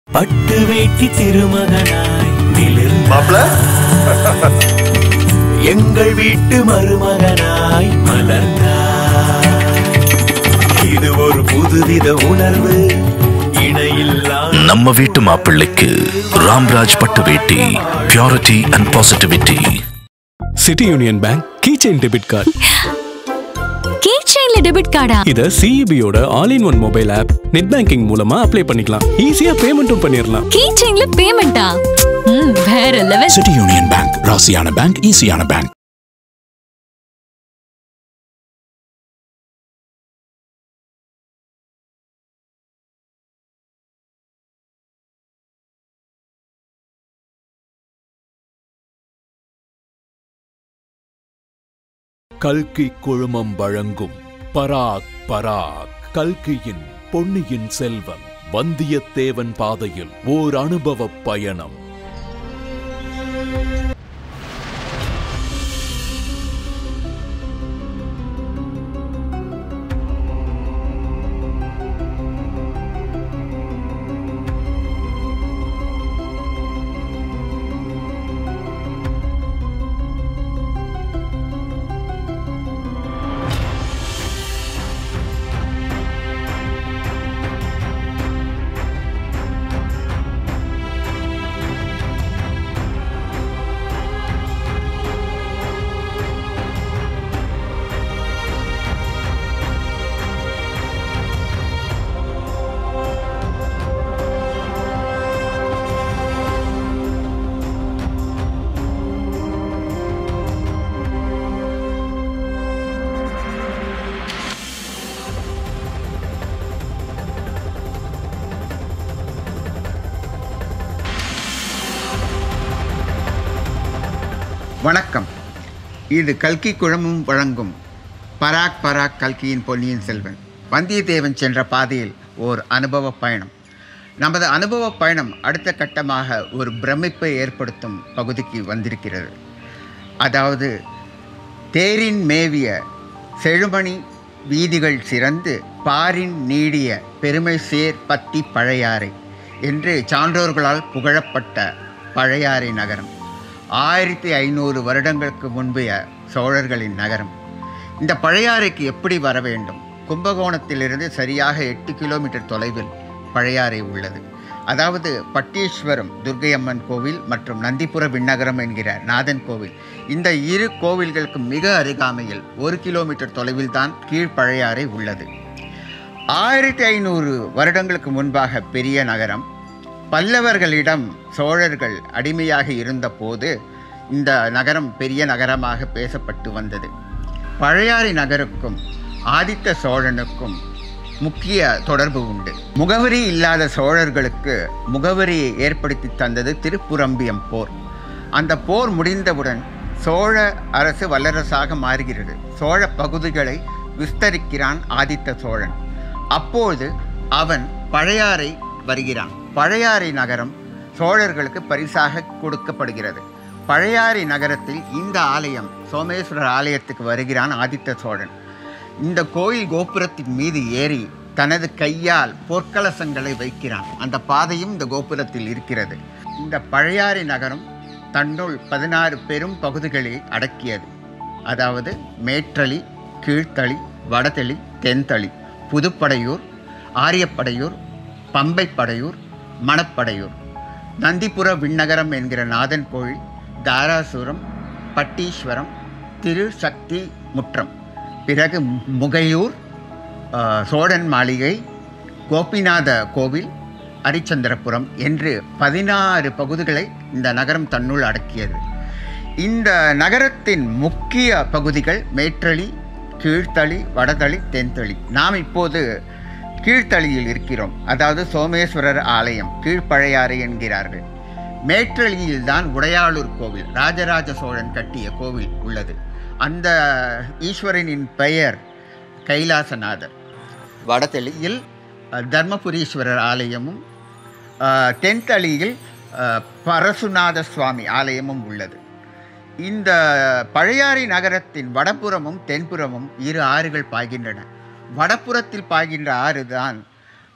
பட்டு வேட்டி திருமகனாய் மிளிர்ந்த மாப்பிள எங்கள் வீட்டு மருமகனாய் மலர்ந்தாய் இது ஒரு புதுவித உணர்வு இணையில்லா நம்ம வீட்டு மாப்பிள்ளைக்கு ராம்ராஜ் பட்டு வேட்டி purity and positivity city union bank keychain debit card key செயின்ல டெபிட் கார்டா இத சிஇபியோட all in one mobile app net banking மூலமா அப்ளை பண்ணிக்கலாம் ஈஸியா பேமெண்ட்டும் பண்ணிடலாம் கீ செயின்ல பேமெண்டா ம் வேற லெவல் சிட்டி யூனியன் பேங்க் ராசியான பேங்க் ஈஸியான பேங்க் கல்கி குழுமம் வழங்கும் பராக் பராக் கல்கியின் பொன்னியின் செல்வன் வந்தியத்தேவன் பாதையில் ஓர் அனுபவப் பயணம் வணக்கம் இது கல்கி குழம்பும் வழங்கும் பராக் பராக் கல்கியின் பொன்னியின் செல்வன் வந்தியத்தேவன் சென்ற பாதையில் ஓர் அனுபவ பயணம் நமது அனுபவ பயணம் அடுத்த கட்டமாக ஒரு பிரமிப்பை ஏற்படுத்தும் பகுதிக்கு வந்திருக்கிறது அதாவது தேரின் மேவிய செழுமணி வீதிகள் சிறந்து பாரின் நீடிய பெருமை சேர் பத்தி பழையாறை என்று சான்றோர்களால் புகழப்பட்ட பழையாறை நகரம் ஆயிரத்தி ஐநூறு வருடங்களுக்கு முன்பைய சோழர்களின் நகரம் இந்த பழையாறைக்கு எப்படி வர வேண்டும் கும்பகோணத்திலிருந்து சரியாக எட்டு கிலோமீட்டர் தொலைவில் பழையாறை உள்ளது அதாவது பட்டீஸ்வரம் துர்க்கையம்மன் கோவில் மற்றும் நந்திபுர விண்ணகரம் என்கிற நாதன் கோவில் இந்த இரு கோவில்களுக்கு மிக அருகாமையில் ஒரு கிலோமீட்டர் தொலைவில் தான் கீழ்ப்பழையாறை உள்ளது ஆயிரத்தி ஐநூறு வருடங்களுக்கு முன்பாக பெரிய நகரம் பல்லவர்களிடம் சோழர்கள் அடிமையாக இருந்தபோது இந்த நகரம் பெரிய நகரமாக பேசப்பட்டு வந்தது பழையாறை நகருக்கும் ஆதித்த சோழனுக்கும் முக்கிய தொடர்பு உண்டு முகவரி இல்லாத சோழர்களுக்கு முகவரியை ஏற்படுத்தி தந்தது திருப்புரம்பியம் போர் அந்த போர் முடிந்தவுடன் சோழ அரசு வல்லரசாக மாறுகிறது சோழ பகுதிகளை விஸ்தரிக்கிறான் ஆதித்த சோழன் அப்போது அவன் பழையாறை வருகிறான் பழையாறை நகரம் சோழர்களுக்கு பரிசாக கொடுக்கப்படுகிறது பழையாறை நகரத்தில் இந்த ஆலயம் சோமேஸ்வரர் ஆலயத்துக்கு வருகிறான் ஆதித்த சோழன் இந்த கோயில் கோபுரத்தின் மீது ஏறி தனது கையால் பொற்கலசங்களை வைக்கிறான் அந்த பாதையும் இந்த கோபுரத்தில் இருக்கிறது இந்த பழையாறை நகரம் தன்னுள் பதினாறு பெரும் பகுதிகளை அடக்கியது அதாவது மேற்றளி கீழ்த்தளி வடதளி தென்தளி புதுப்படையூர் ஆரியப்படையூர் பம்பைப்படையூர் மணப்படையூர் நந்திபுர விண்ணகரம் என்கிற நாதன் கோயில் தாராசுரம் பட்டீஸ்வரம் திருசக்தி முற்றம் பிறகு முகையூர் ஆ, சோழன் மாளிகை கோபிநாத கோவில் அரிச்சந்திரபுரம் என்று பதினாறு பகுதிகளை இந்த நகரம் தன்னுள் அடக்கியது இந்த நகரத்தின் முக்கிய பகுதிகள் மேற்றளி கீழ்த்தளி வடதளி தென்தளி நாம் இப்போது கீழ்த்தளியில் இருக்கிறோம் அதாவது சோமேஸ்வரர் ஆலயம் கீழ்ப்பழையாறை என்கிறார்கள் மேற்றளியில் தான் உடையாளூர் கோவில் ராஜராஜ சோழன் கட்டிய கோவில் உள்ளது அந்த ஈஸ்வரனின் பெயர் கைலாசநாதர் வடதளியில் அஹ், தர்மபுரீஸ்வரர் ஆலயமும் அஹ், தென்தளியில் அஹ், பரசுநாத சுவாமி ஆலயமும் உள்ளது இந்த பழையாறை நகரத்தின் வடபுறமும் தென்புறமும் இரு ஆறுகள் பாய்கின்றன வடபுறத்தில் பாய்கின்ற ஆறு தான்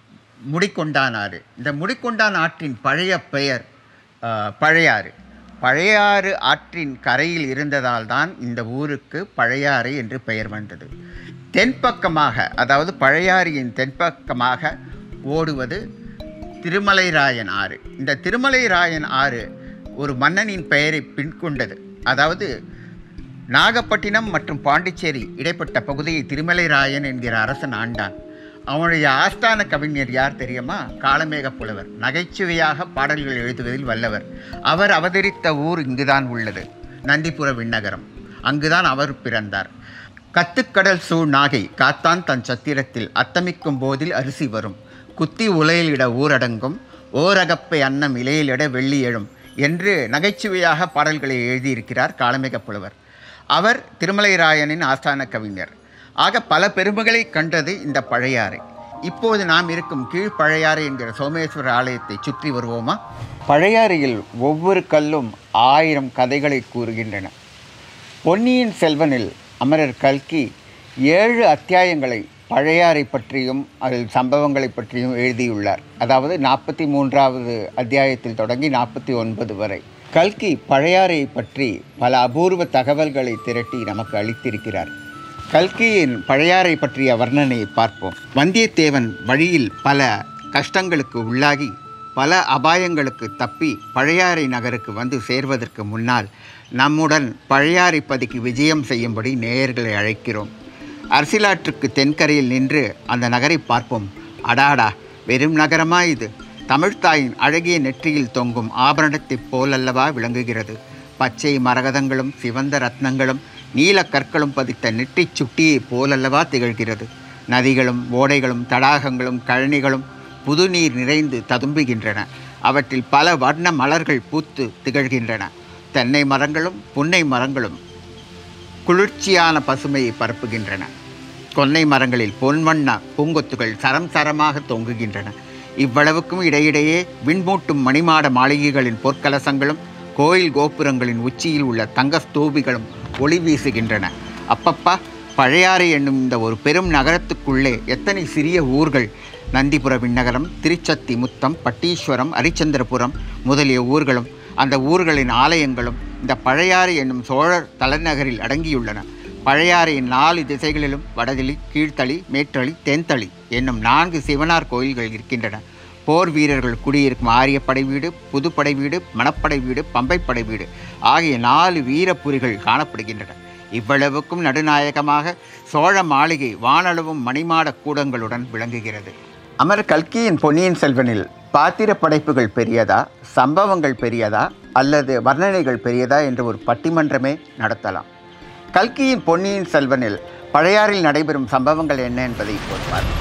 முடிக்கொண்டான் ஆறு இந்த முடிக்கொண்டான் ஆற்றின் பழைய பெயர் ஆ, பழையாறு பழையாறு ஆற்றின் கரையில் இருந்ததால் தான் இந்த ஊருக்கு பழையாறு என்று பெயர் வந்தது தென்பக்கமாக அதாவது பழையாறியின் தென்பக்கமாக ஓடுவது திருமலைராயன் ஆறு இந்த திருமலைராயன் ஆறு ஒரு மன்னனின் பெயரை பின்கொண்டது அதாவது நாகப்பட்டினம் மற்றும் பாண்டிச்சேரி இடைப்பட்ட பகுதியை திருமலைராயன் என்கிற அரசன் ஆண்டான் அவனுடைய ஆஸ்தான கவிஞர் யார் தெரியுமா காளமேக புலவர் நகைச்சுவையாக பாடல்கள் எழுதுவதில் வல்லவர் அவர் அவதரித்த ஊர் இங்குதான் உள்ளது நந்திபுர விண்ணகரம் அங்குதான் அவர் பிறந்தார் கத்துக்கடல் சூழ் நாகை காத்தான் தன் சத்திரத்தில் அத்தமிக்கும் போதில் அரிசி வரும் குத்தி உலையிலிட ஊரடங்கும் ஓரகப்பை அன்னம் இலையிலிட வெள்ளி எழும் என்று நகைச்சுவையாக பாடல்களை எழுதியிருக்கிறார் காளமேக புலவர் அவர் திருமலைராயனின் ஆஸ்தான கவிஞர் ஆக பல பெருமைகளை கண்டது இந்த பழையாறு இப்போது நாம் இருக்கும் கீழ்ப்பழையாறு என்கிற சோமேஸ்வர ஆலயத்தை சுற்றி வருவோமா பழையாறையில் ஒவ்வொரு கல்லும் ஆயிரம் கதைகளை கூறுகின்றன பொன்னியின் செல்வனில் அமரர் கல்கி ஏழு அத்தியாயங்களை பழையாறை பற்றியும் அதில் சம்பவங்களை பற்றியும் எழுதியுள்ளார் அதாவது நாற்பத்தி மூன்றாவது அத்தியாயத்தில் தொடங்கி நாற்பத்தி ஒன்பது வரை கல்கி பழையாறை பற்றி பல அபூர்வ தகவல்களை திரட்டி நமக்கு அளித்திருக்கிறார் கல்கியின் பழையாறை பற்றிய வர்ணனையை பார்ப்போம் வந்தியத்தேவன் வழியில் பல கஷ்டங்களுக்கு உள்ளாகி பல அபாயங்களுக்கு தப்பி பழையாறை நகருக்கு வந்து சேர்வதற்கு முன்னால் நம்முடன் பழையாறை பதிக்கு விஜயம் செய்யும்படி நேயர்களை அழைக்கிறோம் அரசியலாற்றுக்கு தென்கரையில் நின்று அந்த நகரை பார்ப்போம் அடாடா வெறும் நகரமா இது தமிழ்த்தாயின் அழகிய நெற்றியில் தொங்கும் ஆபரணத்தைப் போலல்லவா விளங்குகிறது பச்சை மரகதங்களும் சிவந்த ரத்னங்களும் நீல கற்களும் பதித்த நெற்றிச் சுட்டியைப் போலல்லவா திகழ்கிறது நதிகளும் ஓடைகளும் தடாகங்களும் கழனிகளும் புதுநீர் நிறைந்து ததும்புகின்றன அவற்றில் பல வர்ண மலர்கள் பூத்து திகழ்கின்றன தென்னை மரங்களும் புன்னை மரங்களும் குளிர்ச்சியான பசுமையை பரப்புகின்றன கொன்னை மரங்களில் பொன்வண்ண பூங்கொத்துகள் சரம் சரமாக தொங்குகின்றன இவ்வளவுக்கும் இடையிடையே விண்மூட்டும் மணிமாட மாளிகைகளின் பொற்கலசங்களும் கோயில் கோபுரங்களின் உச்சியில் உள்ள தங்க ஸ்தூபிகளும் ஒளி வீசுகின்றன அப்பப்பா பழையாறை என்னும் இந்த ஒரு பெரும் நகரத்துக்குள்ளே எத்தனை சிறிய ஊர்கள் நந்திபுர விண்ணகரம் திருச்சத்தி முத்தம் பட்டீஸ்வரம் அரிச்சந்திரபுரம் முதலிய ஊர்களும் அந்த ஊர்களின் ஆலயங்களும் இந்த பழையாறு என்னும் சோழர் தலைநகரில் அடங்கியுள்ளன பழையாறையின் நாலு திசைகளிலும் வடதிலி கீழ்த்தளி மேற்றளி தென்தளி என்னும் நான்கு சிவனார் கோயில்கள் இருக்கின்றன போர் வீரர்கள் குடியிருக்கும் ஆரிய படை வீடு புதுப்படை வீடு மணப்படை வீடு பம்பை படை வீடு ஆகிய நாலு வீரப்புரிகள் காணப்படுகின்றன இவ்வளவுக்கும் நடுநாயகமாக சோழ மாளிகை வானளவும் மணிமாட கூடங்களுடன் விளங்குகிறது அமர் கல்கியின் பொன்னியின் செல்வனில் பாத்திர படைப்புகள் பெரியதா சம்பவங்கள் பெரியதா அல்லது வர்ணனைகள் பெரியதா என்று ஒரு பட்டிமன்றமே நடத்தலாம் கல்கியின் பொன்னியின் செல்வனில் பழையாறில் நடைபெறும் சம்பவங்கள் என்ன என்பதை இப்போது பார்ப்போம்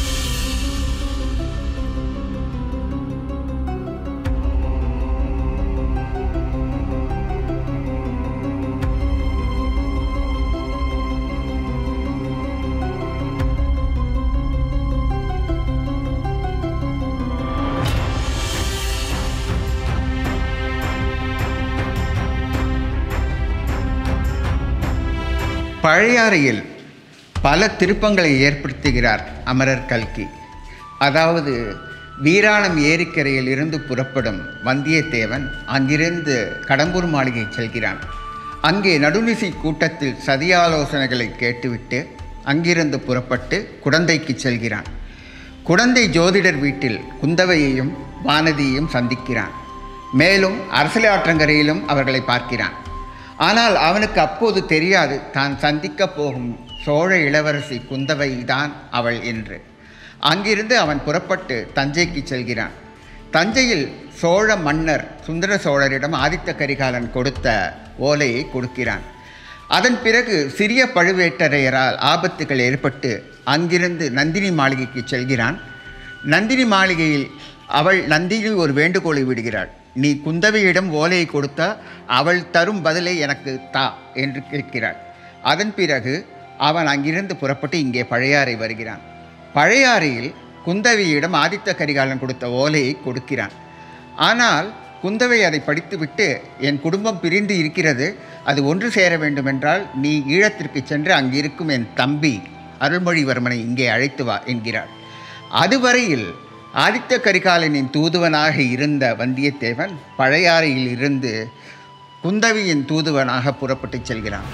பழையாறையில் பல திருப்பங்களை ஏற்படுத்துகிறார் அமரர் கல்கி அதாவது வீராணம் ஏரிக்கரையில் இருந்து புறப்படும் வந்தியத்தேவன் அங்கிருந்து கடம்பூர் மாளிகை செல்கிறான் அங்கே நடுநிசி கூட்டத்தில் சதியாலோசனைகளை கேட்டுவிட்டு அங்கிருந்து புறப்பட்டு குடந்தைக்கு செல்கிறான் குடந்தை ஜோதிடர் வீட்டில் குந்தவையையும் வானதியையும் சந்திக்கிறான் மேலும் அரசலாற்றங்கரையிலும் அவர்களை பார்க்கிறான் ஆனால் அவனுக்கு அப்போது தெரியாது தான் சந்திக்கப் போகும் சோழ இளவரசி குந்தவை தான் அவள் என்று அங்கிருந்து அவன் புறப்பட்டு தஞ்சைக்கு செல்கிறான் தஞ்சையில் சோழ மன்னர் சுந்தர சோழரிடம் ஆதித்த கரிகாலன் கொடுத்த ஓலையை கொடுக்கிறான் அதன் பிறகு சிறிய பழுவேட்டரையரால் ஆபத்துகள் ஏற்பட்டு அங்கிருந்து நந்தினி மாளிகைக்கு செல்கிறான் நந்தினி மாளிகையில் அவள் நந்தினி ஒரு வேண்டுகோளை விடுகிறாள் நீ குந்தவையிடம் ஓலையை கொடுத்தா அவள் தரும் பதிலை எனக்கு தா என்று கேட்கிறாள் அதன் பிறகு அவன் அங்கிருந்து புறப்பட்டு இங்கே பழையாறை வருகிறான் பழையாறையில் குந்தவையிடம் ஆதித்த கரிகாலன் கொடுத்த ஓலையை கொடுக்கிறான் ஆனால் குந்தவை அதை படித்துவிட்டு என் குடும்பம் பிரிந்து இருக்கிறது அது ஒன்று சேர வேண்டுமென்றால் நீ ஈழத்திற்கு சென்று அங்கிருக்கும் என் தம்பி அருள்மொழிவர்மனை இங்கே அழைத்து வா என்கிறாள் அதுவரையில் ஆதித்த கரிகாலனின் தூதுவனாக இருந்த வந்தியத்தேவன் பழையாறையில் இருந்து குந்தவியின் தூதுவனாக புறப்பட்டுச் செல்கிறான்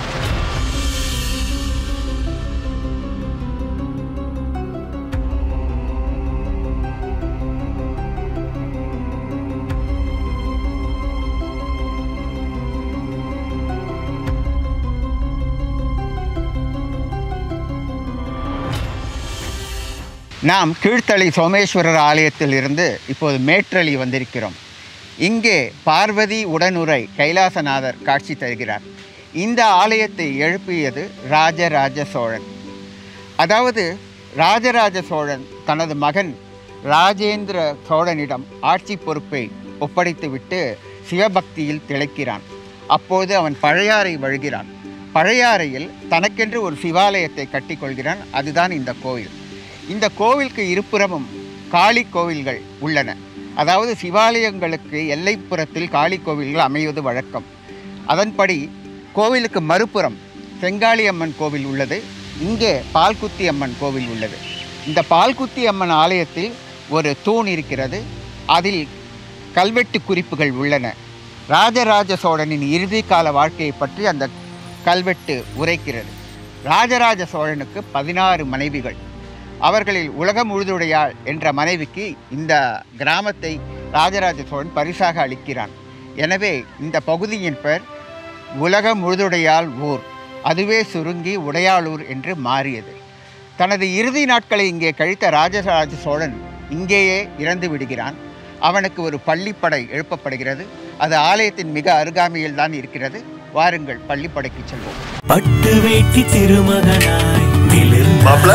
நாம் கீழ்த்தளி சோமேஸ்வரர் ஆலயத்தில் இருந்து இப்போது மேற்றளி வந்திருக்கிறோம் இங்கே பார்வதி உடனுரை கைலாசநாதர் காட்சி தருகிறார் இந்த ஆலயத்தை எழுப்பியது ராஜராஜ சோழன் அதாவது ராஜராஜ சோழன் தனது மகன் ராஜேந்திர சோழனிடம் ஆட்சி பொறுப்பை ஒப்படைத்துவிட்டு சிவபக்தியில் திளைக்கிறான் அப்போது அவன் பழையாறை வழுகிறான் பழையாறையில் தனக்கென்று ஒரு சிவாலயத்தை கட்டிக்கொள்கிறான் அதுதான் இந்த கோயில் இந்த கோவிலுக்கு இருபுறமும் காளி கோவில்கள் உள்ளன அதாவது சிவாலயங்களுக்கு எல்லைப்புறத்தில் காளி கோவில்கள் அமைவது வழக்கம் அதன்படி கோவிலுக்கு மறுபுறம் செங்காளி அம்மன் கோவில் உள்ளது இங்கே பால்குத்தி அம்மன் கோவில் உள்ளது இந்த பால்குத்தி அம்மன் ஆலயத்தில் ஒரு தூண் இருக்கிறது அதில் கல்வெட்டு குறிப்புகள் உள்ளன ராஜராஜ சோழனின் இறுதி கால வாழ்க்கையை பற்றி அந்த கல்வெட்டு உரைக்கிறது ராஜராஜ சோழனுக்கு பதினாறு மனைவிகள் அவர்களில் உலகம் முழுதுடையாள் என்ற மனைவிக்கு இந்த கிராமத்தை ராஜராஜ சோழன் பரிசாக அளிக்கிறான் எனவே இந்த பகுதியின் பெயர் உலக முழுதுடையாள் ஊர் அதுவே சுருங்கி உடையாளூர் என்று மாறியது தனது இறுதி நாட்களை இங்கே கழித்த ராஜராஜ சோழன் இங்கேயே இறந்து விடுகிறான் அவனுக்கு ஒரு பள்ளிப்படை எழுப்பப்படுகிறது அது ஆலயத்தின் மிக அருகாமையில் தான் இருக்கிறது வாருங்கள் பள்ளிப்படைக்கு செல்வோம் பட்டு வேட்டி திருமகனாய் மிளிர்ந்த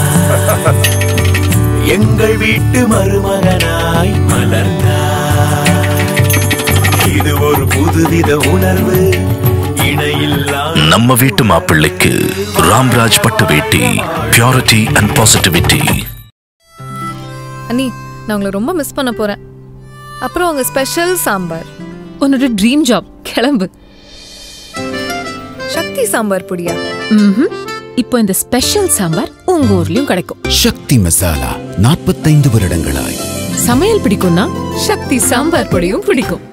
எங்கள் வீட்டு மருமகனாய் மலர்ந்தாய் இது ஒரு புதுவித உணர்வு இணையில்லா நம்ம வீட்டு மாப்பிள்ளைக்கு ராம்ராஜ் பட்டு வேட்டி பியூரிட்டி அண்ட் பாசிட்டிவிட்டி அண்ணி நான் உங்களை ரொம்ப மிஸ் பண்ண போறேன் அப்புறம் உங்க ஸ்பெஷல் சாம்பார் உன்னோட ட்ரீம் ஜாப் கிளம்பு சக்தி சாம்பார் பொடியா ம்ஹும். இப்போ இந்த ஸ்பெஷல் சாம்பார் உங்க ஊர்லயும் கிடைக்கும் சக்தி மசாலா நாற்பத்தைந்து வருடங்களாய் சமையல் பிடிக்கும்னா சக்தி சாம்பார் பொடியும் பிடிக்கும்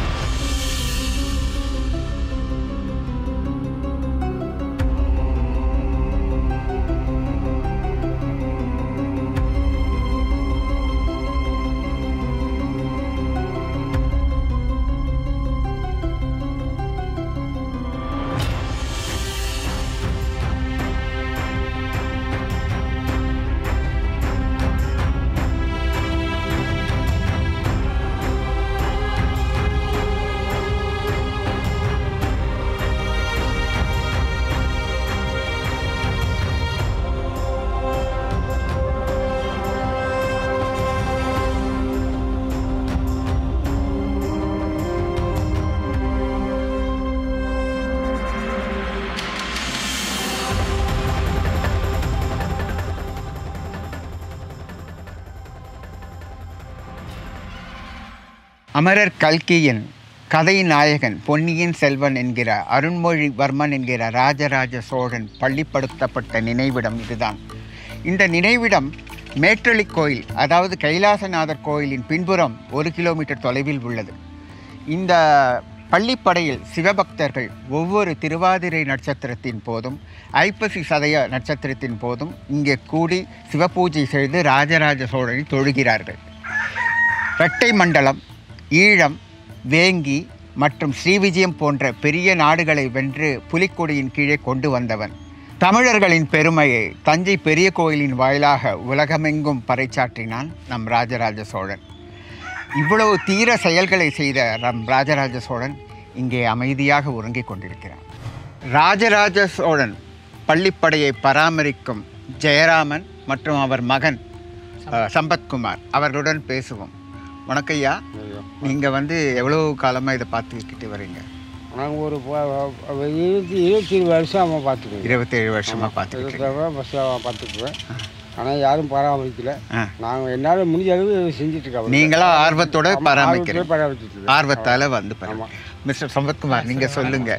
அமரர் கல்கியின் கதை நாயகன் பொன்னியின் செல்வன் என்கிற அருண்மொழிவர்மன் என்கிற ராஜராஜ சோழன் பள்ளிப்படுத்தப்பட்ட நினைவிடம் இதுதான் இந்த நினைவிடம் மேற்றளி கோயில் அதாவது கைலாசநாதர் கோயிலின் பின்புறம் ஒரு கிலோமீட்டர் தொலைவில் உள்ளது இந்த பள்ளிப்படையில் சிவபக்தர்கள் ஒவ்வொரு திருவாதிரை நட்சத்திரத்தின் போதும் ஐப்பசி சதய நட்சத்திரத்தின் போதும் இங்கே கூடி சிவபூஜை செய்து ராஜராஜ சோழனை தொழுகிறார்கள் இரட்டை மண்டலம் ஈழம் வேங்கி மற்றும் ஸ்ரீவிஜயம் போன்ற பெரிய நாடுகளை வென்று புலிக்கொடியின் கீழே கொண்டு வந்தவன் தமிழர்களின் பெருமையை தஞ்சை பெரிய கோயிலின் வாயிலாக உலகமெங்கும் பறைசாற்றினான் நம் ராஜராஜ சோழன் இவ்வளவு தீர செயல்களை செய்த நம் ராஜராஜ சோழன் இங்கே அமைதியாக உறங்கிக் கொண்டிருக்கிறான் ராஜராஜ சோழன் பள்ளிப்படையை பராமரிக்கும் ஜெயராமன் மற்றும் அவர் மகன் அஹ், சம்பத்குமார் அவர்களுடன் பேசுவோம் வணக்கய்யா நீங்கள் வந்து எவ்வளோ காலமாக இதை பார்த்துக்கிட்டு வரீங்க நாங்கள் ஒரு ப- ப- இருபத்தி இருபத்தி ஏழு வருஷம் அவன் பார்த்துக்குவேன் இருபத்தேழு வருஷமாக பார்த்துக்கிட்டு இருபத்தி பஸ்ஸில் பார்த்துக்குவேன் ஆனால் யாரும் பராமரிக்கல ஆ. நாங்கள் என்னால் முடிஞ்ச அளவு செஞ்சுட்டு இருக்கோம் நீங்களா ஆர்வத்தோட ஆமா, பராமரிக்கிறீங்க ஆர்வத்தோட பராமரிச்சுட்டு இருக்கோம். ஆர்வத்தால் வந்து ஆமா. பாருங்க மிஸ்டர் சம்பத்குமார் நீங்கள் சொல்லுங்கள்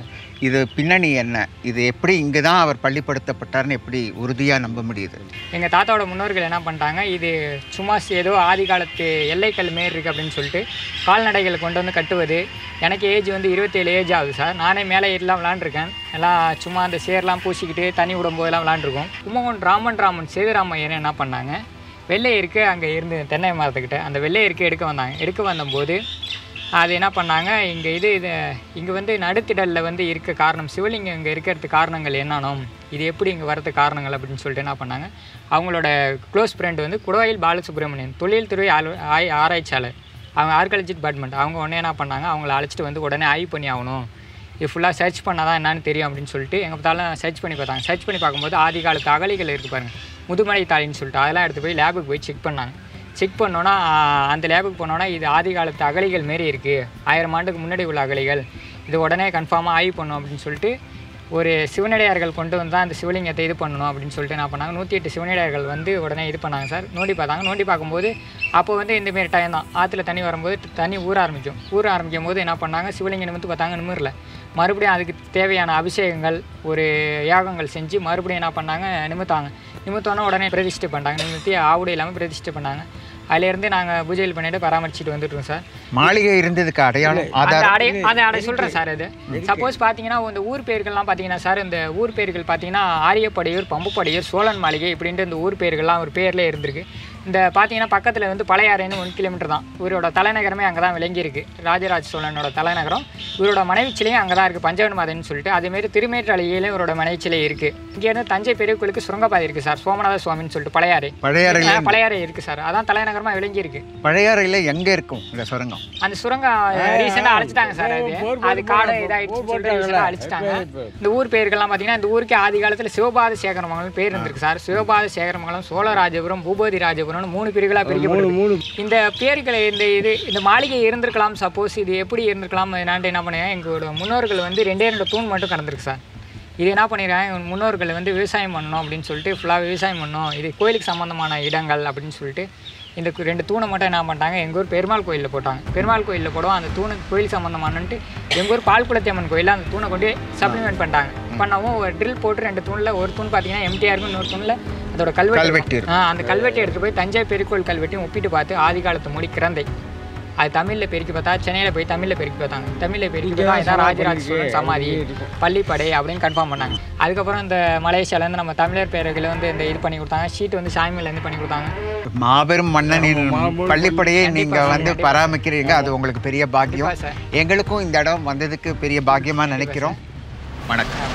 இது பின்னணி என்ன இது எப்படி இங்கே தான் அவர் பள்ளிப்படுத்தப்பட்டார்னு எப்படி உறுதியாக நம்ப முடியுது எங்கள் தாத்தாவோட முன்னோர்கள் என்ன பண்ணிட்டாங்க இது சும்மா ஏதோ ஆதி காலத்து எல்லைக்கல் மாரி இருக்குது அப்படின்னு சொல்லிட்டு கால்நடைகளை கொண்டு வந்து கட்டுவது எனக்கு ஏஜ் வந்து இருபத்தேழு ஏஜ் ஆகுது சார் நானே மேலே ஏறிலாம் விளாண்டுருக்கேன் எல்லாம் சும்மா அந்த சேர்லாம் பூசிக்கிட்டு தண்ணி விடும்போதெல்லாம் விளாண்டுருக்கோம் கும்பகோணம் ராமன் ராமன் சேதுராமையர் என்ன பண்ணாங்க வெள்ளை இருக்கு அங்கே இருந்து தென்னை மரத்துக்கிட்ட அந்த வெள்ளை இருக்கு எடுக்க வந்தாங்க எடுக்க வந்தபோது அது என்ன பண்ணாங்க இங்கே இது இது இங்கே வந்து நடுத்திடலில் வந்து இருக்க காரணம் சிவலிங்கம் இங்கே இருக்கிறதுக்கு காரணங்கள் என்னன்னோ இது எப்படி இங்கே வரதுக்கு காரணங்கள் அப்படின்னு சொல்லிட்டு என்ன பண்ணாங்க அவங்களோட க்ளோஸ் ஃப்ரெண்ட் வந்து குடவாயில் பாலசுப்ரமணியன் தொழில்துறை ஆலோ ஆய் ஆராய்ச்சியாளர் அவங்க ஆர்காலஜி டிபார்ட்மெண்ட் அவங்க உடனே என்ன பண்ணாங்க அவங்கள அழைச்சிட்டு வந்து உடனே ஆய்வு பண்ணி ஆகணும் இது ஃபுல்லாக சர்ச் பண்ணால் தான் என்னன்னு தெரியும் அப்படின்னு சொல்லிட்டு எங்கே பார்த்தாலும் சர்ச் பண்ணி பார்த்தாங்க சர்ச் பண்ணி பார்க்கும்போது ஆதி காலத்து அகலிகள் இருக்குது பாருங்கள் முதுமலை தாளின்னு சொல்லிட்டு அதெல்லாம் எடுத்து போய் லேபுக்கு போய் செக் பண்ணாங்க செக் பண்ணோன்னா ஆஹ், அந்த லேபுக்கு போனோன்னா இது ஆதி காலத்து அகலிகள் மாரி இருக்குது ஆயிரம் ஆண்டுக்கு முன்னாடி உள்ள அகலிகள் இது உடனே கன்ஃபார்மாக ஆய்வு பண்ணும் அப்படின்னு சொல்லிட்டு ஒரு சிவனடியார்கள் கொண்டு வந்து தான் அந்த சிவலிங்கத்தை இது பண்ணணும் அப்படின்னு சொல்லிட்டு என்ன பண்ணாங்க நூற்றி எட்டு சிவனடியார்கள் வந்து உடனே இது பண்ணாங்க சார் நோண்டி பார்த்தாங்க நோண்டி பார்க்கும்போது அப்போ வந்து இந்தமாரி டைம் தான் ஆற்றுல தண்ணி வரும்போது தண்ணி ஊற ஆரம்பிக்கும் ஊற ஆரம்பிக்கும் போது என்ன பண்ணாங்க சிவலிங்கம் நிமித்து பார்த்தாங்க நிமிரல மறுபடியும் அதுக்கு தேவையான அபிஷேகங்கள் ஒரு யாகங்கள் செஞ்சு மறுபடியும் என்ன பண்ணாங்க நிமித்தாங்க நிமித்தோன்னே உடனே பிரதிஷ்டை பண்ணாங்க நிமித்தி ஆவுடை இல்லாமல் பிரதிஷ்டை பண்ணாங்க அதுலேருந்து நாங்கள் பூஜைகள் பண்ணிட்டு பராமரிச்சுட்டு வந்துட்டோம் சார் மாளிகை இருந்ததுக்கு அடையாளம் அந்த ஆதாரம் அடை அதை அடை சொல்கிறேன் சார் அது சப்போஸ் பார்த்தீங்கன்னா இந்த ஊர் பேர்கள்லாம் பார்த்தீங்கன்னா சார் இந்த ஊர் பேர்கள் பார்த்தீங்கன்னா ஆரியப்படையூர் பம்புப்படையூர் சோழன் மாளிகை இப்படின்ட்டு இந்த ஊர் பேர்கள்லாம் ஒரு பேர்லேயே இருந்திருக்கு இந்த பார்த்தீங்கன்னா பக்கத்தில் வந்து பழையாறைன்னு ஒன் கிலோமீட்டர் தான் இவரோட தலைநகரமே அங்கே தான் விளங்கியிருக்கு ராஜராஜ சோழனோட தலைநகரம் இவரோட மனைவி சிலையும் அங்கே தான் இருக்குது பஞ்சவன் மாதன்னு சொல்லிட்டு அதேமாரி திருமேற்றலையிலும் இவரோட மனைவி சிலை இருக்குது இங்கேருந்து தஞ்சை பெரிய கோயிலுக்கு சுரங்கப்பாதை இருக்குது சார் சோமநாத சுவாமின்னு சொல்லிட்டு பழையாறை பழையாறையில ஆ, பழையாறை இருக்குது சார் அதான் தலைநகரமாக விளங்கியிருக்கு பழையாறையில் எங்கே இருக்கும் இந்த சுரங்கம் அந்த சுரங்கம் ரீசெண்டாக அழைச்சிட்டாங்க சார் அது அது காடு இதாகிடுச்சு சொல்லிட்டு ரீசெண்டாக அழைச்சிட்டாங்க இந்த ஊர் பேர்கள்லாம் பார்த்தீங்கன்னா இந்த ஊருக்கு ஆதி காலத்தில் சிவபாத சேகரமங்கலம் பேர் இருந்திருக்கு சார் சிவபாத சேகரமங்கலம் சோழராஜபுரம் பூபதி ராஜபுரம்னு மூணு பிரிவுகளாக பிரிக்கப்படும் இந்த பேர்களை இந்த இது இந்த மாளிகை இருந்திருக்கலாம் சப்போஸ் இது எப்படி இருந்திருக்கலாம் என்னான்ட்டு என்ன பண்ணுங்க எங்களோட முன்னோர்கள் வந்து ரெண்டே ரெண்டு தூண் மட்டும் கடந்திருக்கு சார் இது என்ன பண்ணிடுறாங்க எங்கள் முன்னோர்கள் வந்து விவசாயம் பண்ணணும் அப்படின்னு சொல்லிட்டு ஃபுல்லாக விவசாயம் பண்ணணும் இது கோயிலுக்கு சம்மந்தமான இடங்கள் அப்படின்னு சொல்லிட்டு இந்த கு- ரெண்டு தூணை மட்டும் என்ன பண்ணிட்டாங்க எங்கள் ஊர் பெருமாள் கோயிலில் போட்டாங்க பெருமாள் கோயிலில் போடுவோம் அந்த தூணு கோயில் சம்மந்தமானன்ட்டு எங்கள் ஊர் பால்குளத்தி அம்மன் கோயிலில் அந்த தூணை கொண்டு சப்ளிமெண்ட் பண்ணிட்டாங்க பண்ணவும் ஒரு ட்ரில் போட்டு ரெண்டு தூணில் ஒரு தூண் பார்த்தீங்கன்னா எம்டிஆர் இருக்கும் இன்னொரு தூணில் அதோட கல்வெட்டு கல்வெட்டு இருக்கும். ஆ அந்த கல்வெட்டை எடுத்து போய் தஞ்சை பெருக்கோள் கல்வெட்டையும் ஒப்பிட்டு பார்த்து ஆதி காலத்து மொழி கிரந்தை அது தமிழில் பெருக்கி பார்த்தா சென்னையில் போய் தமிழில் பெருக்கி பார்த்தாங்க தமிழில் பெருக்கி பார்த்தா இதான் ராஜராஜ சோழன் சமாதி பள்ளிப்படை அப்படின்னு கன்ஃபார்ம் பண்ணாங்க அதுக்கப்புறம் இந்த மலேசியாலேருந்து நம்ம தமிழர் பேர்களை வந்து இந்த இது பண்ணி கொடுத்தாங்க ஷீட் வந்து சாமியிலேருந்து பண்ணி கொடுத்தாங்க மாபெரும் மன்னனின் பள்ளிப்படையை நீங்க கண்டிப்பா, வந்து கண்டிப்பா. பராமரிக்கிறீங்க அது உங்களுக்கு பெரிய பாக்கியம் கண்டிப்பா சார். எங்களுக்கும் இந்த இடம் வந்ததுக்கு பெரிய பாக்கியமா நினைக்கிறோம் வணக்கம்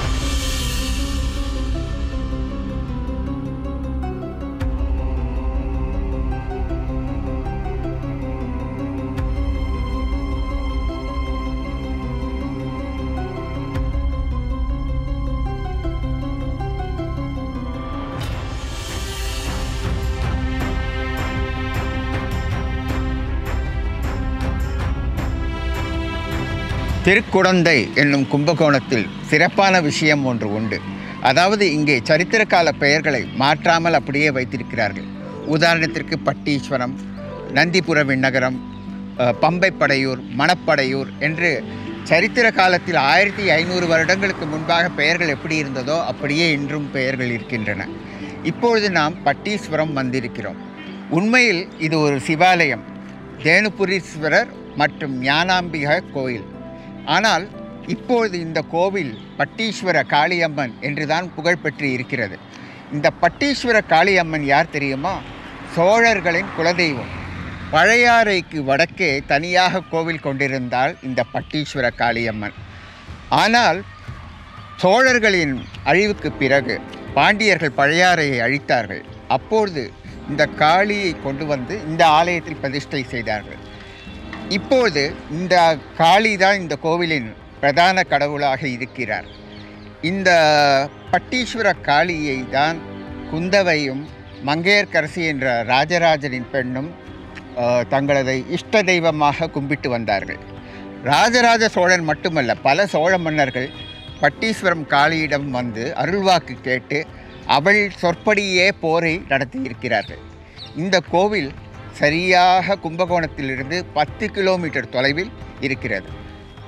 திருக்குடந்தை என்னும் கும்பகோணத்தில் சிறப்பான விஷயம் ஒன்று உண்டு அதாவது இங்கே சரித்திர கால பெயர்களை மாற்றாமல் அப்படியே வைத்திருக்கிறார்கள் உதாரணத்திற்கு பட்டீஸ்வரம் நந்திபுர விண்ணகரம் அஹ், பம்பைப்படையூர் மணப்படையூர் என்று சரித்திர காலத்தில் ஆயிரத்தி ஐநூறு வருடங்களுக்கு முன்பாக பெயர்கள் எப்படி இருந்ததோ அப்படியே இன்றும் பெயர்கள் இருக்கின்றன இப்பொழுது நாம் பட்டீஸ்வரம் வந்திருக்கிறோம் உண்மையில் இது ஒரு சிவாலயம் தேனுபுரீஸ்வரர் மற்றும் ஞானாம்பிகா கோயில் ஆனால் இப்பொழுது இந்த கோவில் பட்டீஸ்வர காளியம்மன் என்றுதான் புகழ்பெற்று இருக்கிறது இந்த பட்டீஸ்வர காளியம்மன் யார் தெரியுமா சோழர்களின் குலதெய்வம் பழையாறைக்கு வடக்கே தனியாக கோவில் கொண்டிருந்தால் இந்த பட்டீஸ்வர காளியம்மன் ஆனால் சோழர்களின் அழிவுக்கு பிறகு பாண்டியர்கள் பழையாறையை அழித்தார்கள் அப்பொழுது இந்த காளியை கொண்டு வந்து இந்த ஆலயத்தில் பிரதிஷ்டை செய்தார்கள் இப்போது இந்த காளி தான் இந்த கோவிலின் பிரதான கடவுளாக இருக்கிறார் இந்த பட்டீஸ்வர காளியை தான் குந்தவையும் மங்கையர்க்கரசி என்ற ராஜராஜனின் பெண்ணும் அஹ், தங்களது இஷ்ட தெய்வமாக கும்பிட்டு வந்தார்கள் ராஜராஜ சோழன் மட்டுமல்ல பல சோழ மன்னர்கள் பட்டீஸ்வரம் காளியிடம் வந்து அருள்வாக்கு கேட்டு அவள் சொற்படியே போரை நடத்தி இருக்கிறார்கள் இந்த கோவில் சரியாக கும்பகோணத்திலிருந்து பத்து கிலோமீட்டர் தொலைவில் இருக்கிறது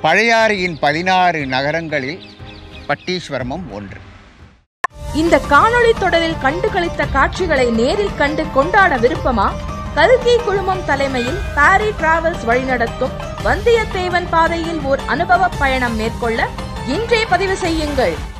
பழையாறையின் பதினாறு நகரங்களில் பட்டீஸ்வரமும் ஒன்று இந்த காணொளி தொடரில் கண்டு களித்த காட்சிகளை நேரில் கண்டு கொண்டாட விருப்பமா கல்கி குழுமம் தலைமையில் பாரி டிராவல்ஸ் வழிநடத்தும் வந்தியத்தேவன் பாதையில் ஓர் அனுபவ பயணம் மேற்கொள்ள இன்றே பதிவு செய்யுங்கள்